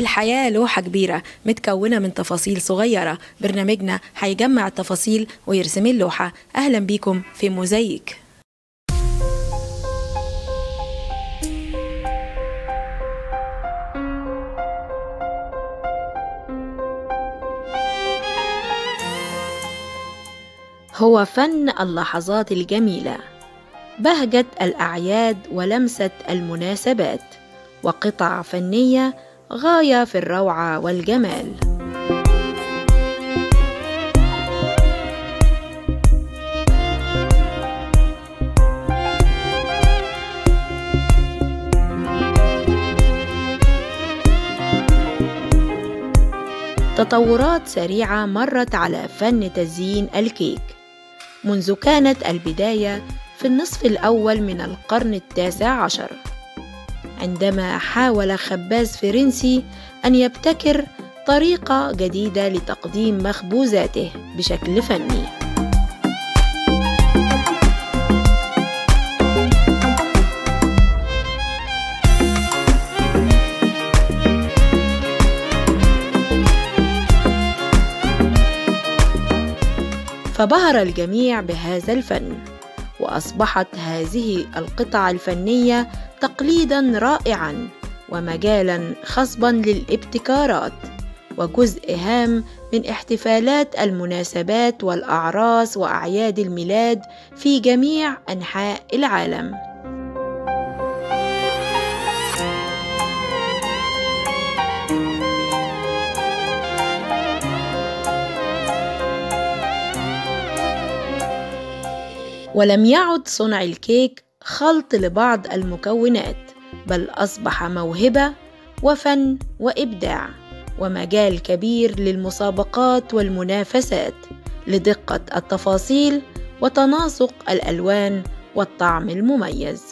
الحياة لوحة كبيرة متكونة من تفاصيل صغيرة برنامجنا هيجمع التفاصيل ويرسم اللوحة أهلا بيكم في موزايك هو فن اللحظات الجميلة بهجة الأعياد ولمسة المناسبات وقطع فنية غاية في الروعة والجمال تطورات سريعة مرت على فن تزيين الكيك منذ كانت البداية في النصف الأول من القرن التاسع عشر عندما حاول خباز فرنسي أن يبتكر طريقة جديدة لتقديم مخبوزاته بشكل فني فبهر الجميع بهذا الفن واصبحت هذه القطع الفنيه تقليدا رائعا ومجالا خصبا للابتكارات وجزء هام من احتفالات المناسبات والاعراس واعياد الميلاد في جميع انحاء العالم ولم يعد صنع الكيك خلط لبعض المكونات بل اصبح موهبه وفن وابداع ومجال كبير للمسابقات والمنافسات لدقه التفاصيل وتناسق الالوان والطعم المميز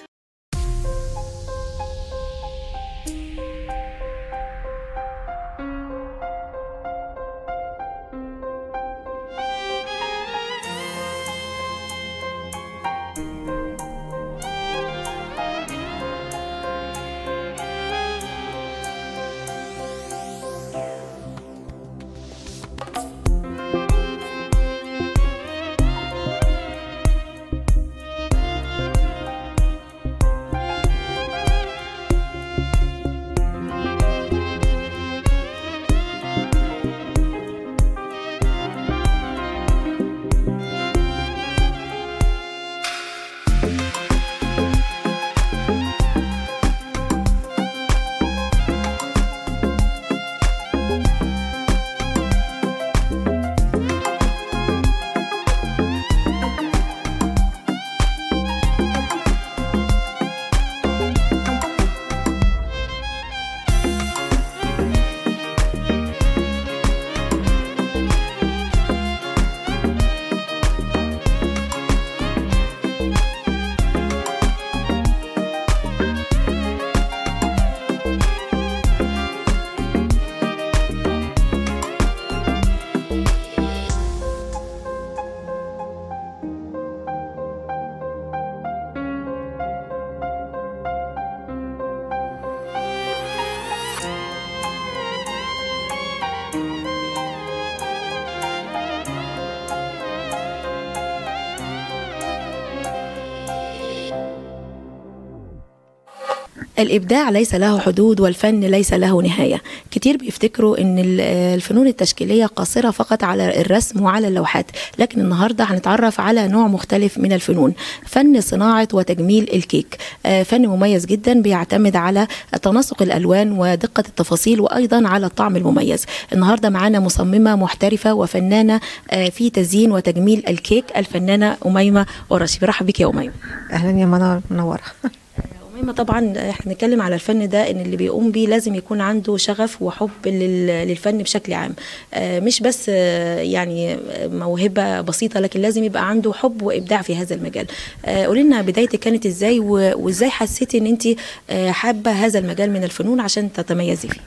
الإبداع ليس له حدود والفن ليس له نهاية كتير بيفتكروا أن الفنون التشكيلية قاصرة فقط على الرسم وعلى اللوحات لكن النهاردة هنتعرف على نوع مختلف من الفنون فن صناعة وتجميل الكيك فن مميز جدا بيعتمد على تناسق الألوان ودقة التفاصيل وأيضا على الطعم المميز النهاردة معانا مصممة محترفة وفنانة في تزيين وتجميل الكيك الفنانة أميمة ورشي برحب بك يا أميمة أهلا يا منار منورة مهمة طبعا احنا بنتكلم على الفن ده ان اللي بيقوم بيه لازم يكون عنده شغف وحب للفن بشكل عام مش بس يعني موهبة بسيطة لكن لازم يبقى عنده حب وابداع في هذا المجال قولي لنا بدايتك كانت ازاي وازاي حسيتي ان انت حابة هذا المجال من الفنون عشان تتميزي فيه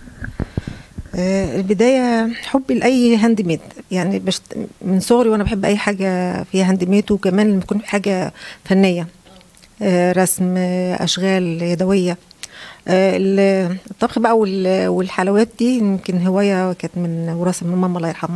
البداية حبي لأي هاند ميد يعني بشت من صغري وأنا بحب أي حاجة فيها هاند ميد وكمان لما تكون حاجة فنية رسم أشغال يدوية آه، ال- الطبخ بقى وال- والحلويات دي يمكن هوايه كانت من وراثه من ماما الله يرحمها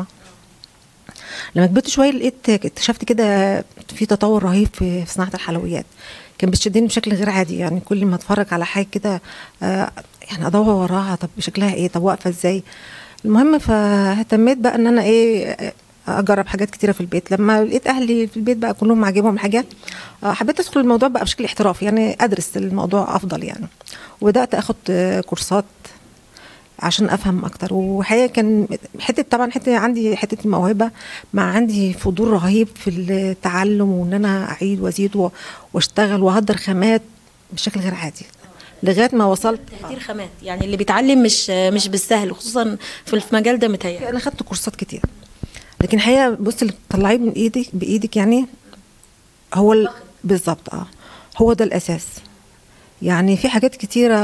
لما كبرت شويه لقيت اكتشفت كده في تطور رهيب في في صناعه الحلويات كان بتشدني بشكل غير عادي يعني كل ما اتفرج على حاجه كده آه، يعني ادور وراها طب شكلها ايه طب واقفه ازاي المهم فاهتميت بقى ان انا ايه آه، اجرب حاجات كتيره في البيت لما لقيت اهلي في البيت بقى كلهم عاجبهم الحاجات آه، حبيت ادخل الموضوع بقى بشكل احترافي يعني ادرس الموضوع افضل يعني وبدات اخد آه، كورسات عشان افهم اكتر وحقيقه كان حته طبعا حته عندي حته الموهبه مع عندي فضول رهيب في التعلم وان انا اعيد وازيد و- واشتغل واهدر خامات بشكل غير عادي لغايه ما وصلت تهدير خامات يعني اللي بيتعلم مش مش بالسهل خصوصا في المجال ده متهيألي انا خدت كورسات كتير لكن الحقيقه بص اللي بتطلعيه من ايدك بايدك يعني هو ال... بالظبط اه هو ده الاساس يعني في حاجات كتيره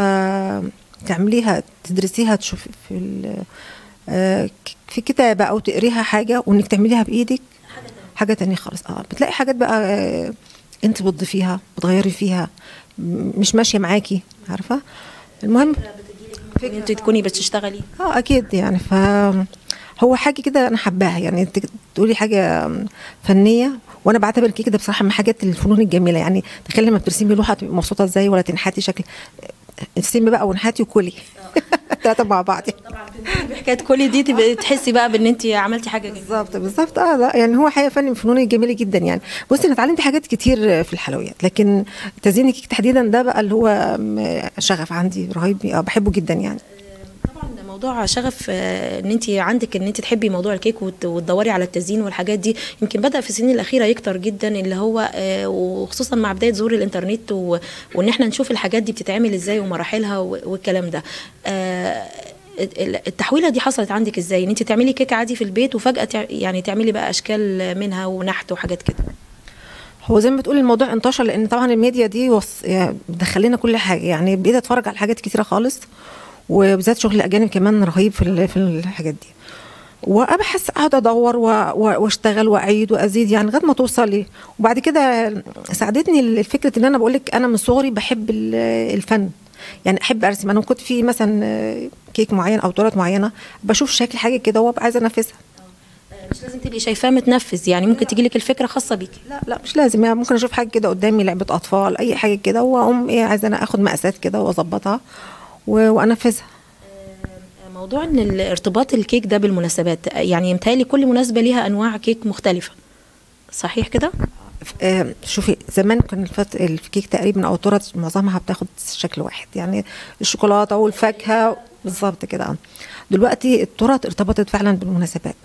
تعمليها تدرسيها تشوفي في ال... آه، ك- في كتابه او تقريها حاجه وانك تعمليها بايدك حاجه تانية خالص اه بتلاقي حاجات بقى آه، انت بتضيفيها بتغيري فيها م- مش ماشيه معاكي عارفه المهم ان انت تكوني بتشتغلي اه اكيد يعني ف هو حاجه كده انا حباها يعني انت تقولي حاجه فنيه وانا بعتبر الكيك ده بصراحه من حاجات الفنون الجميله يعني تخيلي لما بترسمي لوحه تبقي مبسوطه ازاي ولا تنحتي شكل ارسمي بقى وانحتي وكلي ثلاثه مع بعض طبعا بحكايه كل دي تبقى تحسي بقى بان انت عملتي حاجه جميله بالظبط بالظبط اه لا يعني هو حقيقه فن من الفنون الجميله جدا يعني بصي انا اتعلمت حاجات كتير في الحلويات لكن تزيين الكيك تحديدا ده بقى اللي هو م- شغف عندي رهيب آه، بحبه جدا يعني طبعا ده موضوع شغف آه، ان انت عندك ان انت تحبي موضوع الكيك وت- وتدوري على التزيين والحاجات دي يمكن بدا في السنين الاخيره يكتر جدا اللي هو آه، وخصوصا مع بدايه ظهور الانترنت و- وان احنا نشوف الحاجات دي بتتعمل ازاي ومراحلها و- والكلام ده آه، ال- التحويله دي حصلت عندك ازاي ان انت تعملي كيك عادي في البيت وفجاه تع- يعني تعملي بقى اشكال منها ونحت وحاجات كده هو زي ما بتقولي الموضوع انتشر لان طبعا الميديا دي وص... يعني بتدخل لنا كل حاجه يعني بقيت اتفرج على حاجات كتيره خالص وبالذات شغل الاجانب كمان رهيب في ال- في الحاجات دي وابحث اقعد ادور و- و- واشتغل واعيد وازيد يعني لغايه ما توصلي وبعد كده ساعدتني الفكره ان انا بقول لك انا من صغري بحب ال- الفن يعني احب ارسم انا كنت في مثلا كيك معين او تورت معينه بشوف شكل حاجه كده وابقى عايزه انفذها آه، مش لازم تبقي شايفاه متنفذ يعني ممكن تجي لك الفكره خاصه بيكي لا لا مش لازم يعني ممكن اشوف حاجه كده قدامي لعبه اطفال اي حاجه كده واقوم ايه عايزه انا اخد مقاسات كده واظبطها و- وانفذها موضوع ان ال- ارتباط الكيك ده بالمناسبات يعني متهيألي كل مناسبه ليها انواع كيك مختلفه صحيح كده آه، شوفي زمان كان الفت... الكيك تقريبا او التورت معظمها بتاخد شكل واحد يعني الشوكولاته والفاكهه بالظبط كده آه. دلوقتي التورت ارتبطت فعلا بالمناسبات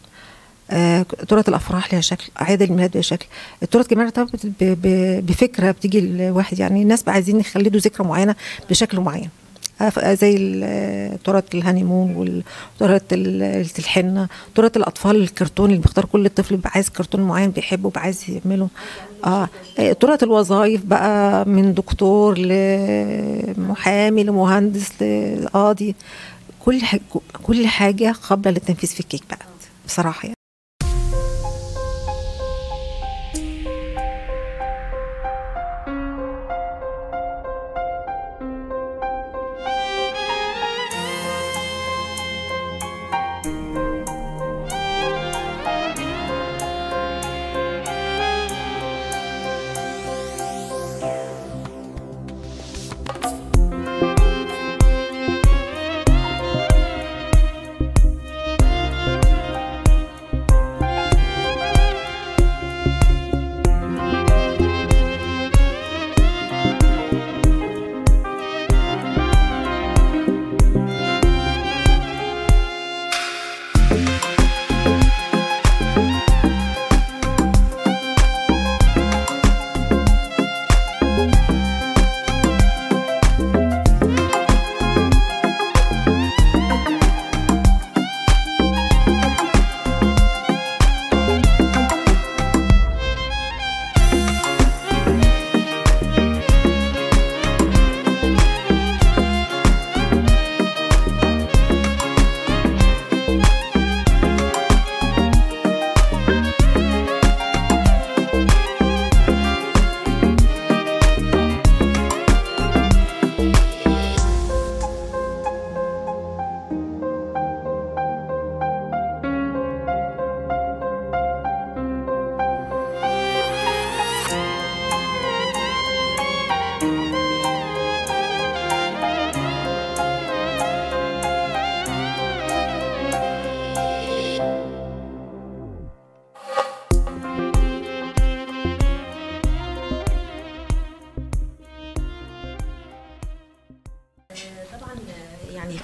آه، تورت الافراح ليها شكل اعياد الميلاد ليها شكل التورت كمان ارتبطت ب... ب... بفكره بتيجي الواحد يعني الناس بقى عايزين يخلدوا ذكرى معينه بشكل معين آه، ف- زي ال- تورت الهانيمون والتورت ال- الحنه تورت الاطفال الكرتون اللي بيختار كل طفل بيبقى عايز كرتون معين بيحبه بيبقى عايز يعمله اه آه، تورت الوظائف بقى من دكتور لمحامي لمهندس لقاضي كل حاجة كل حاجه قابله للتنفيذ في الكيك بقى بصراحه يعني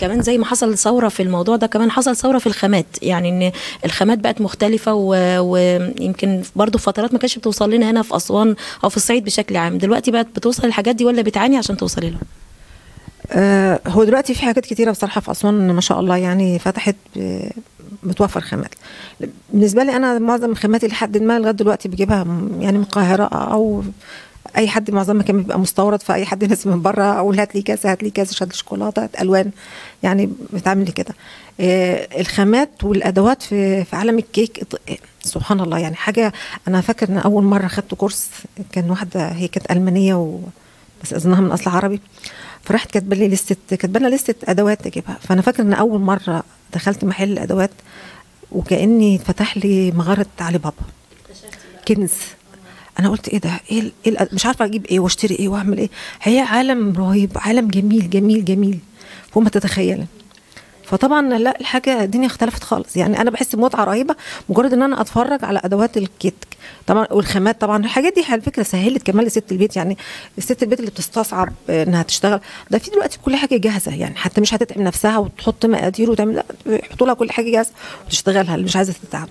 كمان زي ما حصل ثوره في الموضوع ده كمان حصل ثوره في الخامات يعني ان الخامات بقت مختلفه و- ويمكن برضو في فترات ما كانتش بتوصل لنا هنا في اسوان او في الصعيد بشكل عام دلوقتي بقت بتوصل الحاجات دي ولا بتعاني عشان توصلي لها آه، هو دلوقتي في حاجات كتيرة بصراحة في أسوان ما شاء الله يعني فتحت ب- بتوفر خامات بالنسبة لي أنا معظم خاماتي لحد ما لغاية دلوقتي بجيبها م- يعني من القاهرة أو أي حد معظمها كان بيبقى مستورد فأي حد ناس من بره أقول هات لي كذا هات لي كذا شد شوكولاتة هات ألوان يعني بتعمل لي كده آه، الخامات والأدوات في في عالم الكيك ط- سبحان الله يعني حاجة أنا فاكر إن أول مرة خدت كورس كان واحدة هي كانت ألمانية و بس اظنها من اصل عربي فرحت كاتبه لي لسته كاتبه لنا لسته ادوات اجيبها فانا فاكره ان اول مره دخلت محل ادوات وكاني فتح لي مغاره علي بابا كنز انا قلت ايه ده ايه ال- إيه ال- مش عارفه اجيب ايه واشتري ايه واعمل ايه هي عالم رهيب عالم جميل جميل جميل فوق ما تتخيل فطبعا لا الحاجه الدنيا اختلفت خالص يعني انا بحس بمتعه رهيبه مجرد ان انا اتفرج على ادوات الكيك طبعا والخامات طبعا الحاجات دي على فكره سهلت كمان لست البيت يعني ست البيت اللي بتستصعب انها تشتغل ده في دلوقتي كل حاجه جاهزه يعني حتى مش هتتعب نفسها وتحط مقادير وتعمل لا يحطوا لها كل حاجه جاهزه وتشتغلها اللي مش عايزه تتعب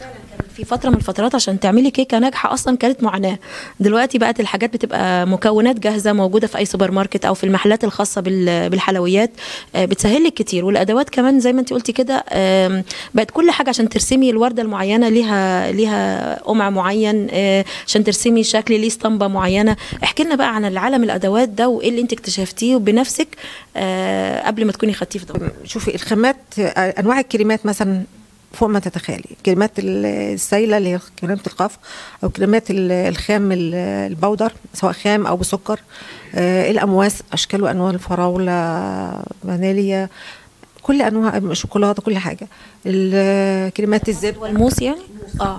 في فتره من الفترات عشان تعملي كيكه ناجحه اصلا كانت معاناه دلوقتي بقت الحاجات بتبقى مكونات جاهزه موجوده في اي سوبر ماركت او في المحلات الخاصه بال- بالحلويات آه، بتسهل لك كتير والادوات كمان زي ما انت قلتي كده آم، بقت كل حاجه عشان ترسمي الورده المعينه ليها ليها قمع معين آه، عشان ترسمي شكل ليه اسطمبه معينه احكي لنا بقى عن العالم الادوات ده وايه اللي انت اكتشفتيه بنفسك آه، قبل ما تكوني خدتيه في دورة شوفي الخامات آه، انواع الكريمات مثلا فوق ما تتخيلي كريمات ال- السايله اللي هي كريمه القاف او كريمات ال- الخام ال- البودر سواء خام او بسكر آه، الامواس اشكال وانواع الفراوله فانيليا كل انواع شوكولاته كل حاجه ال- كريمات الزبده والموس يعني اه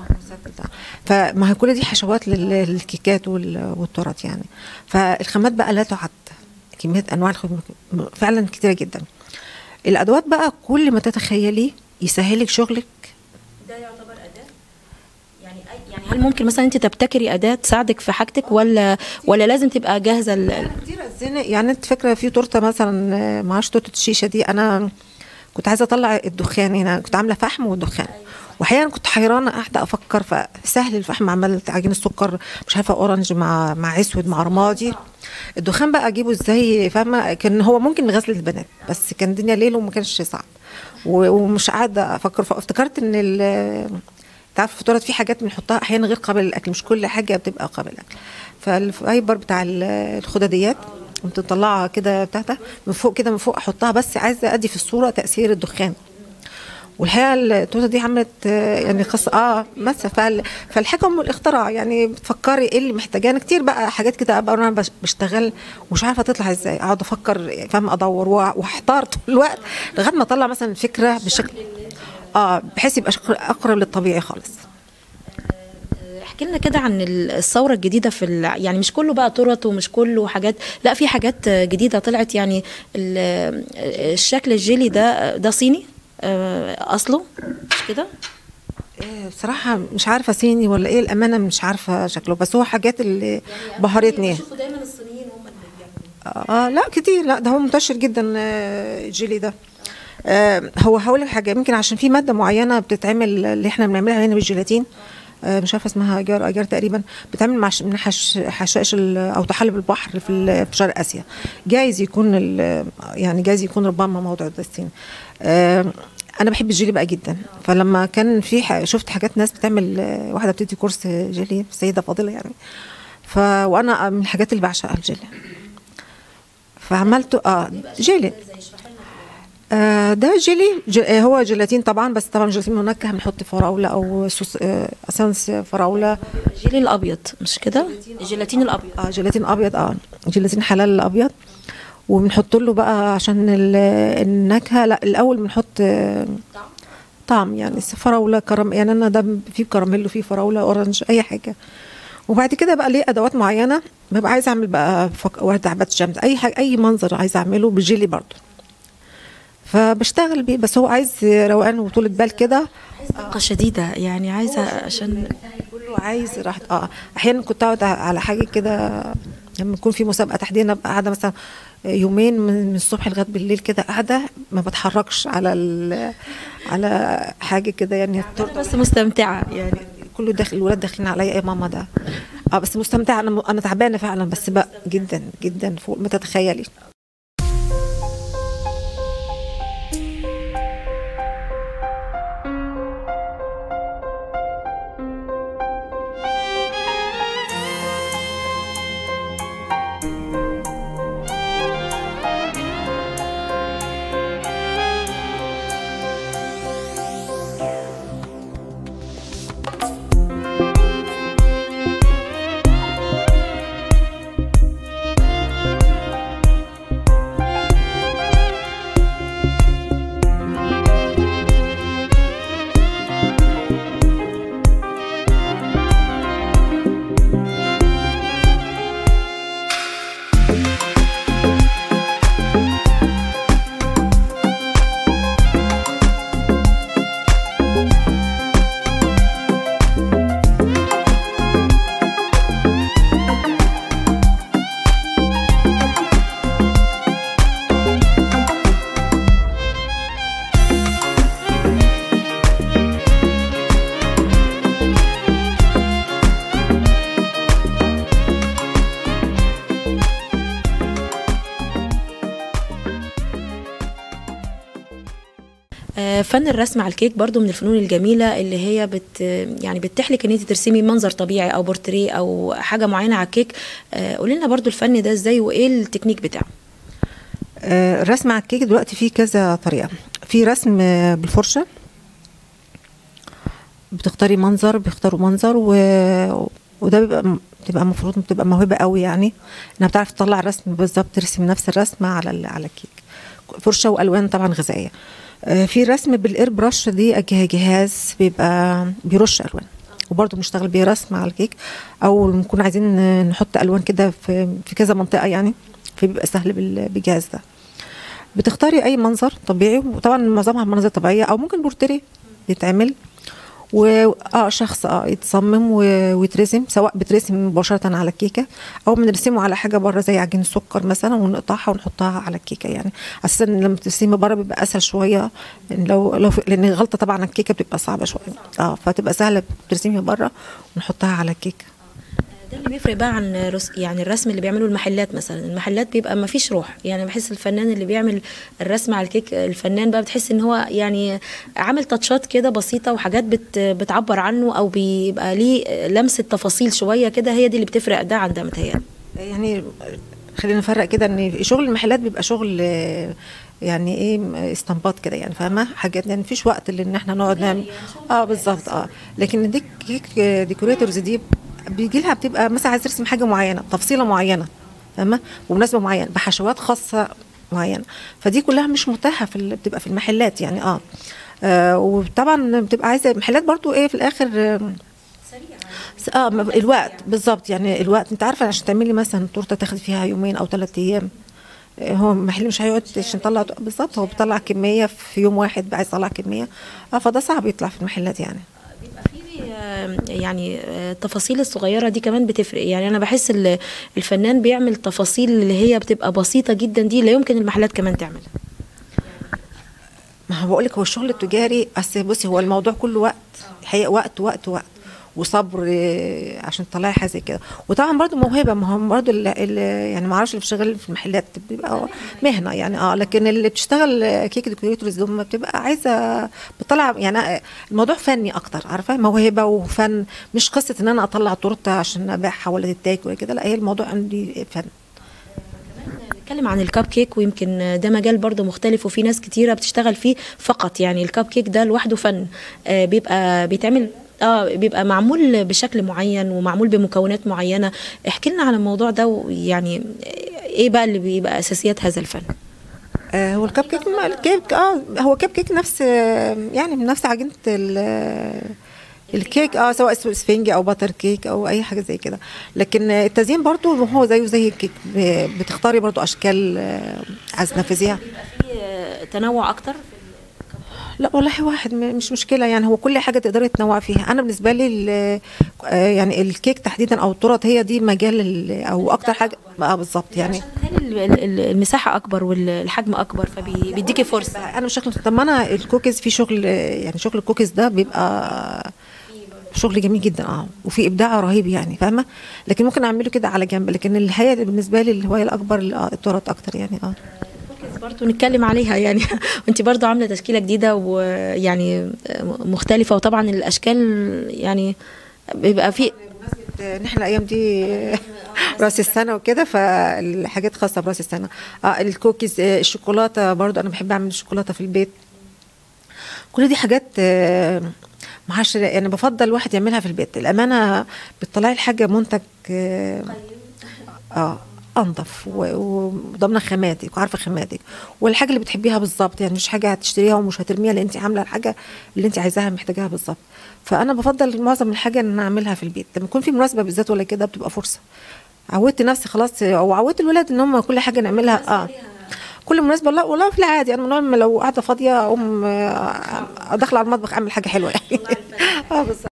فما هي كل دي حشوات لل- للكيكات وال- والتورت يعني فالخامات بقى لا تعد كميه انواع الخام فعلا كتيره جدا الادوات بقى كل ما تتخيلي يسهلك شغلك ده يعتبر اداه يعني أي يعني هل ممكن مثلا انت تبتكري اداه تساعدك في حاجتك ولا ولا لازم تبقى جاهزه ال- كتير الزنق يعني انت فاكره في تورته مثلا آه، معرفش تورته الشيشه دي انا كنت عايزه اطلع الدخان هنا كنت عامله فحم ودخان واحيانا كنت حيرانه قاعده افكر فسهل الفحم عملت عجين السكر مش عارفه اورنج مع مع اسود مع رمادي الدخان بقى اجيبه ازاي فاهمه كان هو ممكن لغسل البنات بس كان الدنيا ليل وما كانش صعب و- ومش قاعده افكر فافتكرت ان ال تعرف الفطورات في حاجات بنحطها احيانا غير قابله للاكل مش كل حاجه بتبقى قابله للاكل فالفايبر بتاع ال- الخدديات قمت مطلعها كده بتاعتها من فوق كده من فوق احطها بس عايزه ادي في الصوره تاثير الدخان والحقيقه التوته دي عملت آه، يعني قصه اه بس فال- فالحكم والاختراع يعني بتفكري ايه اللي محتاجاه كتير بقى حاجات كده ابقى انا بش- بشتغل ومش عارفه تطلع ازاي اقعد افكر فاهم ادور وأ- واحتار طول الوقت لغايه ما اطلع مثلا فكره بشكل اه بحيث يبقى شكل اقرب للطبيعي خالص احكي لنا كده عن ال- الثوره الجديده في ال- يعني مش كله بقى تورت ومش كله حاجات لا في حاجات جديده طلعت يعني ال- الشكل الجيلي ده ده صيني آه، اصله مش كده إيه بصراحة مش عارفة صيني ولا ايه الأمانة مش عارفة شكله بس هو حاجات اللي بهرتني دايما الصينيين هم اللي بيعملوا اه لا كتير لا ده هو منتشر جدا آه، الجيلي ده آه هو هقول لك حاجة يمكن عشان في مادة معينة بتتعمل اللي احنا بنعملها هنا بالجيلاتين آه مش عارفة اسمها أجار أجار تقريبا بتعمل مع ش- من حش حشائش ال- أو تحلب البحر في ال- في شرق آسيا جايز يكون ال- يعني جايز يكون ربما موضع ده الصين آه انا بحب الجيلي بقى جدا فلما كان في ح- شفت حاجات ناس بتعمل آه، واحده بتدي كورس جيلي سيده فاضله يعني ف وانا من الحاجات اللي بعشقها الجيلي فعملته اه جيلي آه ده جيلي ج- آه هو جيلاتين طبعا بس طبعا جيلاتين منكه بنحط فراوله او صوص آه اسانس فراوله الجيلي الابيض مش كده الجيلاتين الابيض اه جيلاتين ابيض اه جيلاتين حلال ابيض وبنحط له بقى عشان ال- النكهه لا الاول بنحط آه، طعم يعني فراوله كرم يعني انا ده فيه كراميل وفيه فراوله اورنج اي حاجه وبعد كده بقى ليه ادوات معينه ببقى عايزه اعمل بقى فك... ورد عباد شمس اي حاجه اي منظر عايزه اعمله بالجيلي برضو فبشتغل بيه بس هو عايز روقان وطولة بال كده دقه شديده يعني عايزه عشان كله عايز راحة اه احيانا كنت اقعد على حاجه كده لما يكون في مسابقه تحديدا ابقى قاعده مثلا يومين من من الصبح لغايه بالليل كده قاعده ما بتحركش على ال- على حاجه كده يعني التورته بس مستمتعه يعني كله داخل الولاد داخلين عليا ايه ماما ده اه بس مستمتعه انا انا تعبانه فعلا بس بقى جدا جدا فوق ما تتخيلي آه، فن الرسم على الكيك برضو من الفنون الجميله اللي هي بت يعني بتتيح لك ان انت ترسمي منظر طبيعي او بورتريه او حاجه معينه على الكيك آه، قولي لنا برضو الفن ده ازاي وايه التكنيك بتاعه آه، الرسم على الكيك دلوقتي فيه كذا طريقه في رسم آه، بالفرشه بتختاري منظر بيختاروا منظر و... وده بيبقى بتبقى المفروض بتبقى موهبه قوي يعني انها بتعرف تطلع رسم بالظبط ترسم نفس الرسمه على ال... على الكيك فرشه والوان طبعا غذائيه آه، في رسم بالاير برش دي جه- جهاز بيبقى بيرش الوان وبرضه بنشتغل بيه رسم على الكيك او نكون عايزين آه، نحط الوان كده في في كذا منطقه يعني فبيبقى سهل بال- بالجهاز ده بتختاري اي منظر طبيعي وطبعا معظمها مناظر طبيعيه او ممكن بورتريه يتعمل و اه شخص اه يتصمم و- ويترسم سواء بترسم مباشره على الكيكه او بنرسمه على حاجه بره زي عجين السكر مثلا ونقطعها ونحطها على الكيكه يعني اساسا لما ترسمي بره بيبقى اسهل شويه لأن لو لو في- لان الغلطه طبعا على الكيكه بتبقى صعبه شويه اه فتبقى سهله بترسمي بره ونحطها على الكيكه ده اللي بيفرق بقى عن رس... يعني الرسم اللي بيعمله المحلات مثلا المحلات بيبقى ما فيش روح يعني بحس الفنان اللي بيعمل الرسم على الكيك الفنان بقى بتحس ان هو يعني عامل تاتشات كده بسيطه وحاجات بت... بتعبر عنه او بيبقى ليه لمسه تفاصيل شويه كده هي دي اللي بتفرق ده عن ده متهيألي يعني خلينا نفرق كده ان شغل المحلات بيبقى شغل آه، يعني ايه استنباط كده يعني فاهمه حاجات يعني مفيش وقت اللي ان احنا نقعد نعمل اه بالظبط اه لكن دي كيك ديكوريتورز دي بيجي لها بتبقى مثلا عايز ترسم حاجه معينه تفصيله معينه فاهمه ومناسبه معينه بحشوات خاصه معينه فدي كلها مش متاحه في ال- بتبقى في المحلات يعني اه, آه وطبعا بتبقى عايزه المحلات برضو ايه في الاخر آه س- اه م- الوقت بالظبط يعني الوقت انت عارفه عشان تعملي مثلا تورته تاخد فيها يومين او ثلاث ايام آه، هو المحل مش هيقعد عشان يطلع بالظبط هو بيطلع كميه في يوم واحد عايز يطلع كميه اه فده صعب يطلع في المحلات يعني بيبقى في آه، يعني آه، التفاصيل الصغيره دي كمان بتفرق يعني انا بحس ال- الفنان بيعمل تفاصيل اللي هي بتبقى بسيطه جدا دي لا يمكن المحلات كمان تعملها ما هو بقول لك هو الشغل التجاري اصل بصي هو الموضوع كله وقت حقيقة وقت وقت وقت وصبر آه، عشان تطلعي حاجه زي كده وطبعا برضو موهبه ما هو برضو اللي اللي- يعني ما اعرفش اللي بتشتغل في المحلات بيبقى مهنه يعني اه لكن اللي بتشتغل آه، كيك ديكوريتورز دول بتبقى عايزه بتطلع يعني آه، الموضوع فني اكتر عارفه موهبه وفن مش قصه ان انا اطلع تورته عشان ابيعها ولا تتاكل ولا كده لا هي الموضوع عندي فن نتكلم عن الكب كيك ويمكن ده مجال برضه مختلف وفي ناس كتيره بتشتغل فيه فقط يعني الكب كيك ده لوحده فن آه، بيبقى بيتعمل اه بيبقى معمول بشكل معين ومعمول بمكونات معينه احكي لنا عن الموضوع ده ويعني ايه بقى اللي بيبقى اساسيات هذا الفن آه، هو الكب كيك ما- الكيك اه هو كب كيك نفس آه، يعني من نفس عجينه ال- آه، الكيك اه سواء اسمه اسفنجي او باتر كيك او اي حاجه زي كده لكن آه، التزيين برضو هو زيه زي الكيك ب- بتختاري برضو اشكال آه، عايز تنفذيها في آه، تنوع اكتر لا والله واحد م- مش مشكله يعني هو كل حاجه تقدري تنوع فيها انا بالنسبه لي ال- آه، يعني الكيك تحديدا او التورت هي دي مجال ال- او اكتر حاجه اه بالظبط يعني ال- ال- ال- المساحه اكبر والحجم اكبر فبيديكي فرصه انا بشكل طب ما انا الكوكيز في شغل يعني شغل الكوكيز ده بيبقى شغل جميل جدا اه وفي ابداع رهيب يعني فاهمه لكن ممكن اعمله كده على جنب لكن الهوايه اللي بالنسبه لي الهوايه الاكبر ال- آه، التورت اكتر يعني اه برضو نتكلم عليها يعني وانت برضو عامله تشكيله جديده ويعني مختلفه وطبعا الاشكال يعني بيبقى في بمناسبة ان احنا الايام دي راس السنه وكده فالحاجات خاصه براس السنه اه الكوكيز آه، الشوكولاته برضو انا بحب اعمل الشوكولاته في البيت كل دي حاجات آه، معاش يعني بفضل الواحد يعملها في البيت الامانه بتطلعي الحاجه منتج اه, آه انضف و- وضامنه خاماتك وعارفه خاماتك والحاجه اللي بتحبيها بالظبط يعني مش حاجه هتشتريها ومش هترميها لان انت عامله الحاجه اللي انت عايزاها محتاجاها بالظبط فانا بفضل معظم الحاجه ان انا اعملها في البيت لما يكون في مناسبه بالذات ولا كده بتبقى فرصه عودت نفسي خلاص او عودت الولاد ان هم كل حاجه نعملها اه كل مناسبه لا والله في العادي انا من النوع اللي لو قاعده فاضيه اقوم آه، داخله على المطبخ اعمل حاجه حلوه يعني اه بالظبط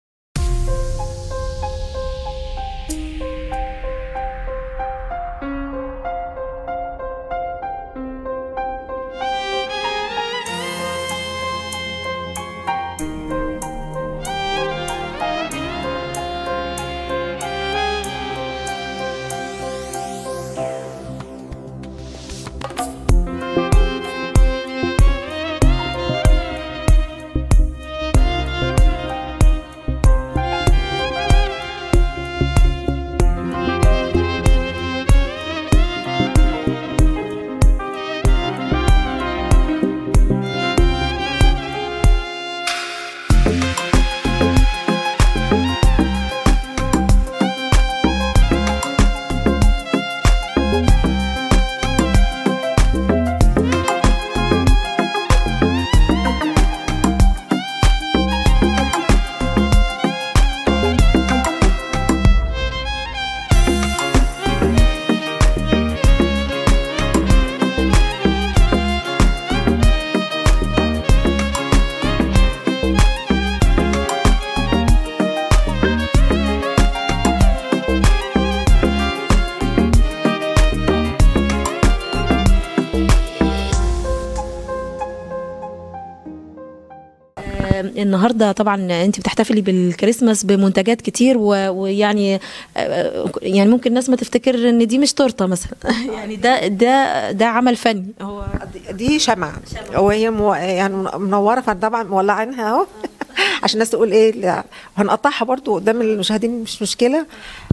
آه، النهارده طبعا انت بتحتفلي بالكريسماس بمنتجات كتير و- ويعني آه، يعني ممكن الناس ما تفتكر ان دي مش تورته مثلا يعني ده ده ده عمل فني هو دي- دي شمعة وهي مو يعني منورة فطبعا مولعينها اهو عشان الناس تقول ايه لا وهنقطعها برضو قدام المشاهدين مش مشكلة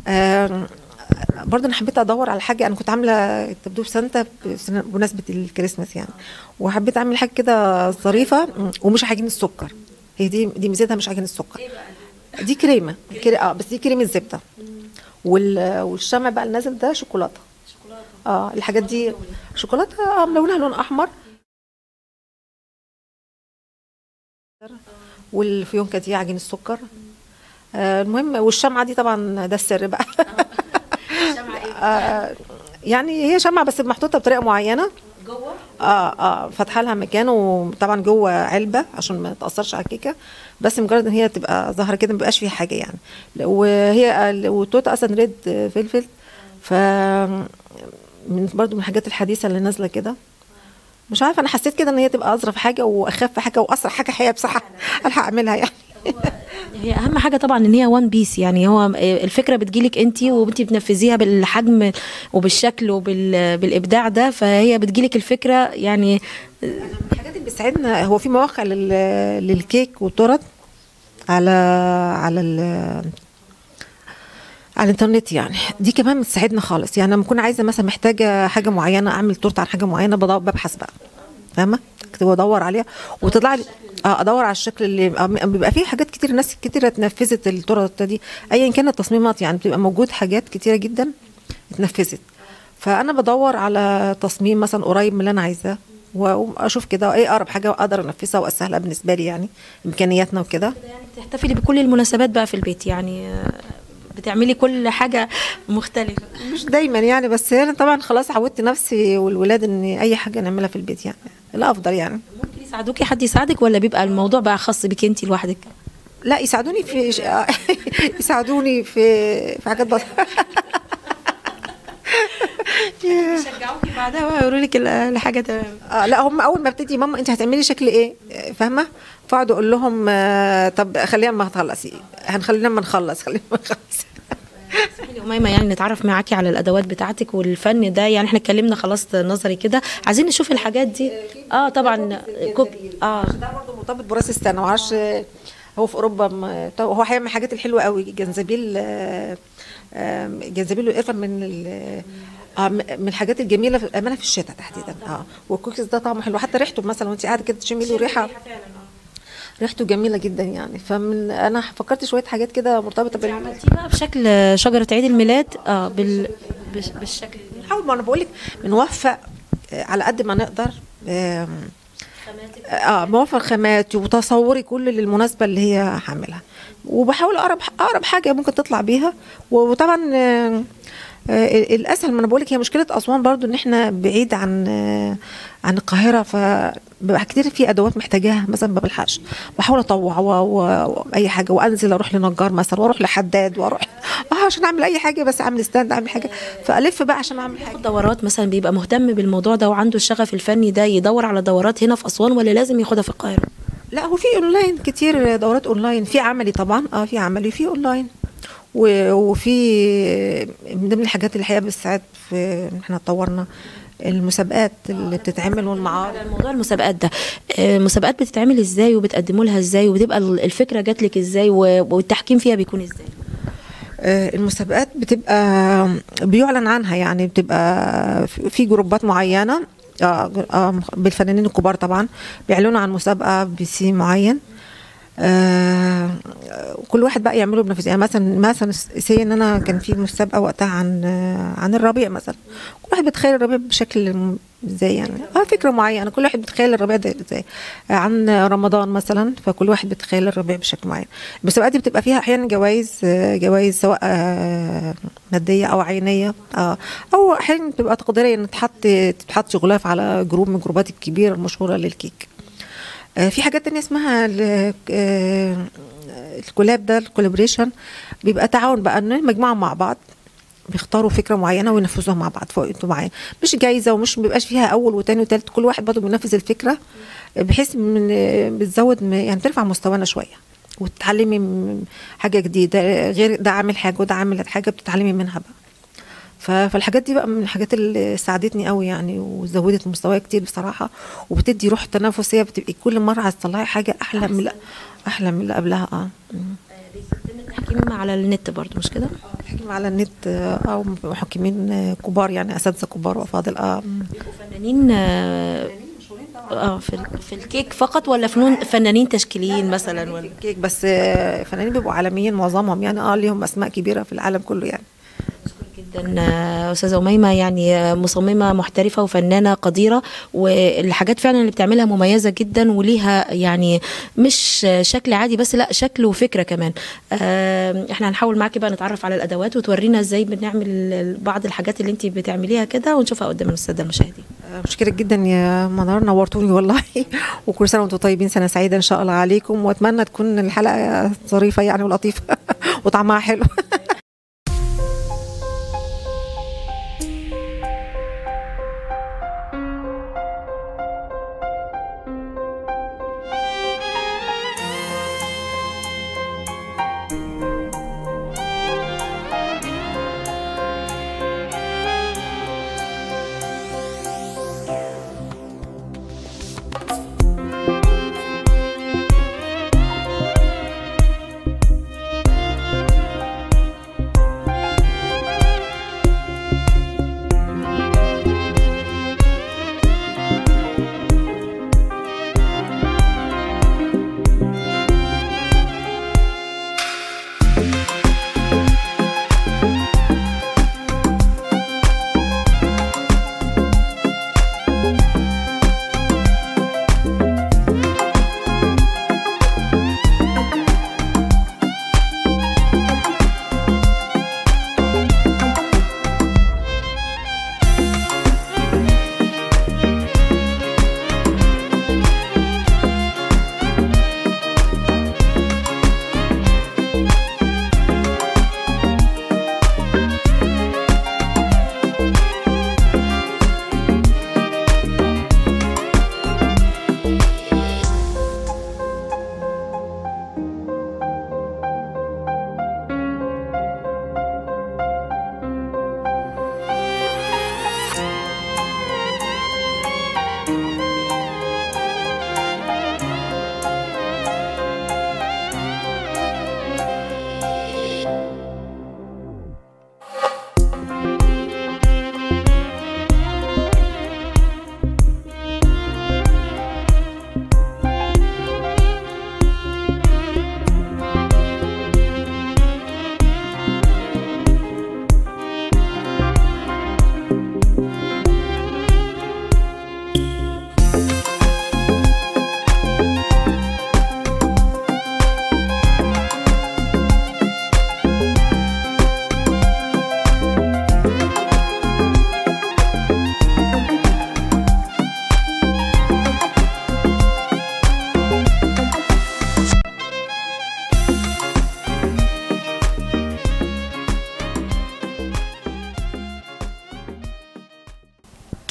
آم، برضو انا حبيت ادور على حاجة انا كنت عاملة تبدو سانتا بسنة- بمناسبة الكريسماس يعني وحبيت اعمل حاجة كده ظريفة ومش عجين السكر هي دي دي ميزتها مش عجين السكر دي كريمة كري... اه بس دي كريمة زبدة وال... والشمع بقى النازل ده شوكولاتة اه الحاجات دي شوكولاته آه، ملونها لون احمر والفيونكه دي عجين السكر آه المهم والشمعه دي طبعا ده السر بقى آه يعني هي شمعه بس محطوطه بطريقه معينه جوه اه اه فاتحه لها مكان وطبعا جوه علبه عشان ما تاثرش على الكيكه بس مجرد ان هي تبقى ظاهره كده ما بيبقاش فيها حاجه يعني وهي ال- والتوته اصلا ريد فلفل ف من برضو من الحاجات الحديثه اللي نازله كده مش عارفه انا حسيت كده ان هي تبقى اظرف حاجه واخف حاجه واسرع حاجه هي بصراحه الحق اعملها يعني هي اهم حاجه طبعا ان هي وان بيس يعني هو الفكره بتجيلك انت وانت بتنفذيها بالحجم وبالشكل وبالابداع ده فهي بتجيلك الفكره يعني من الحاجات اللي بتساعدنا هو في مواقع لل- للكيك والتورت على على ال على الانترنت يعني دي كمان بتساعدنا خالص يعني لما اكون عايزه مثلا محتاجه حاجه معينه اعمل تورته عن حاجه معينه بدور ببحث بقى فاهمه اكتب وادور عليها وتطلع لي اه ادور على الشكل اللي آه، بيبقى فيه حاجات كتير ناس كتير اتنفذت التورته دي ايا كانت التصميمات يعني بتبقى موجود حاجات كتيره جدا اتنفذت فانا بدور على تصميم مثلا قريب من اللي انا عايزاه واشوف كده ايه اقرب حاجه اقدر انفذها واسهلها بالنسبه لي يعني امكانياتنا وكده بتحتفلي بكل المناسبات بقى في البيت يعني آه، بتعملي كل حاجه مختلفه مش دايما يعني بس انا طبعا خلاص عودت نفسي والولاد ان اي حاجه نعملها في البيت يعني الافضل يعني ممكن يساعدوكي حد يساعدك ولا بيبقى الموضوع بقى خاص بيك انت لوحدك لا يساعدوني في ش- يساعدوني في في حاجات بسيطه يشجعوكي بعدها ويقولوا لك الحاجه تمام آه لا هم اول ما ابتدي ماما انت هتعملي شكل ايه آه، فاهمه فاقعد اقول لهم آه طب خلينا ما تخلصي هنخلينا ما نخلص خلينا ما نخلص اسمحي لي أميمة يعني نتعرف معاكي على الادوات بتاعتك والفن ده يعني احنا اتكلمنا خلاص نظري كده عايزين نشوف الحاجات دي اه طبعا كوب اه ده برضه مرتبط براس السنه معرفش آه، هو في اوروبا م- طب هو حقيقة من الحاجات الحلوه قوي جنزبيل آه، آه، جنزبيل والقرفه من ال- اه م- من الحاجات الجميله في امانه في الشتاء تحديدا اه والكوكيز ده طعمه حلو حتى ريحته مثلا وانت قاعده كده تشمي له ريحه ريحته جميله جدا يعني فمن انا فكرت شويه حاجات كده مرتبطه بال عملتيه بقى بشكل شجره عيد الميلاد اه بال بش- بالشكل ده بنحاول ما انا بقول لك بنوفق آه، على قد ما نقدر آم، اه بوفر خامات وتصوري كل للمناسبه اللي هي هعملها وبحاول اقرب اقرب حاجه ممكن تطلع بيها وطبعا آه، آه، الاسهل ما انا بقول لك هي مشكله اسوان برضو ان احنا بعيد عن آه، عن القاهره فبقى كتير في ادوات محتاجاها مثلا ما بلحقش بحاول اطوع و- و- واي حاجه وانزل اروح لنجار مثلا واروح لحداد واروح اه عشان اعمل اي حاجه بس اعمل ستاند اعمل حاجه فالف بقى عشان اعمل حاجه ياخد دورات مثلا بيبقى مهتم بالموضوع ده وعنده الشغف الفني ده يدور على دورات هنا في اسوان ولا لازم ياخدها في القاهره لا هو في اونلاين كتير دورات اونلاين في عملي طبعا اه في عملي في اونلاين و- وفي من ضمن الحاجات اللي الحقيقه بتساعد في إن احنا اتطورنا المسابقات اللي بتتعمل والمعارض على موضوع المسابقات ده آه، المسابقات بتتعمل ازاي وبتقدموا لها ازاي وبتبقى الفكره جات لك ازاي و- والتحكيم فيها بيكون ازاي آه، المسابقات بتبقى بيعلن عنها يعني بتبقى في- في جروبات معينه آه، آه، بالفنانين الكبار طبعا بيعلنوا عن مسابقه بسي معين آه كل واحد بقى يعمله بنفسه يعني مثلا مثلا سي ان انا كان في مسابقه وقتها عن آه عن الربيع مثلا كل واحد بيتخيل الربيع بشكل م- ازاي يعني اه فكره معينه كل واحد بيتخيل الربيع ده ازاي آه عن رمضان مثلا فكل واحد بيتخيل الربيع بشكل معين المسابقات دي بتبقى فيها احيانا جوائز آه جوائز سواء آه ماديه او عينيه آه او احيانا بتبقى تقديريه ان تحط تتحط غلاف على جروب من الجروبات الكبيره المشهوره للكيك آه، في حاجات تانية اسمها ال- آه، الكولاب ده الكولابريشن بيبقى تعاون بقى ان مجموعة مع بعض بيختاروا فكرة معينة وينفذوها مع بعض في وقت معين مش جايزة ومش بيبقاش فيها أول وتاني وتالت كل واحد برضه بينفذ الفكرة بحيث من بتزود م- يعني ترفع مستوانا شوية وتتعلمي من حاجة جديدة غير ده عامل حاجة وده عامل حاجة بتتعلمي منها بقى ف- فالحاجات دي بقى من الحاجات اللي ساعدتني قوي يعني وزودت مستواي كتير بصراحه وبتدي روح تنافسيه بتبقي كل مره عايز تطلعي حاجه احلى من اللي- احلى من اللي قبلها اه مم. بيتم التحكيم على النت برضو مش كده بحكم على النت آه، او محكمين آه، كبار يعني اساتذه كبار وافاضل اه مم. بيبقوا فنانين آه، اه في ال- في الكيك فقط ولا فنون فنانين تشكيليين مثلا ولا كيك بس آه، فنانين بيبقوا عالميين معظمهم يعني اه ليهم اسماء كبيره في العالم كله يعني جدا آه، استاذه اميمه يعني آه، مصممه محترفه وفنانه قديره والحاجات فعلا اللي بتعملها مميزه جدا وليها يعني مش آه، شكل عادي بس لا شكل وفكره كمان آه، احنا هنحاول معاكي بقى نتعرف على الادوات وتورينا ازاي بنعمل ال- بعض الحاجات اللي انت بتعمليها كده ونشوفها قدام الساده المشاهدين آه، مشكورة جدا يا منار نورتوني والله وكل سنة وانتم طيبين سنة سعيدة إن شاء الله عليكم وأتمنى تكون الحلقة ظريفة يعني ولطيفة وطعمها حلو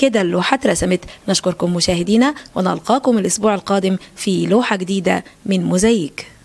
كده اللوحات رسمت نشكركم مشاهدينا ونلقاكم الأسبوع القادم في لوحة جديدة من موزايك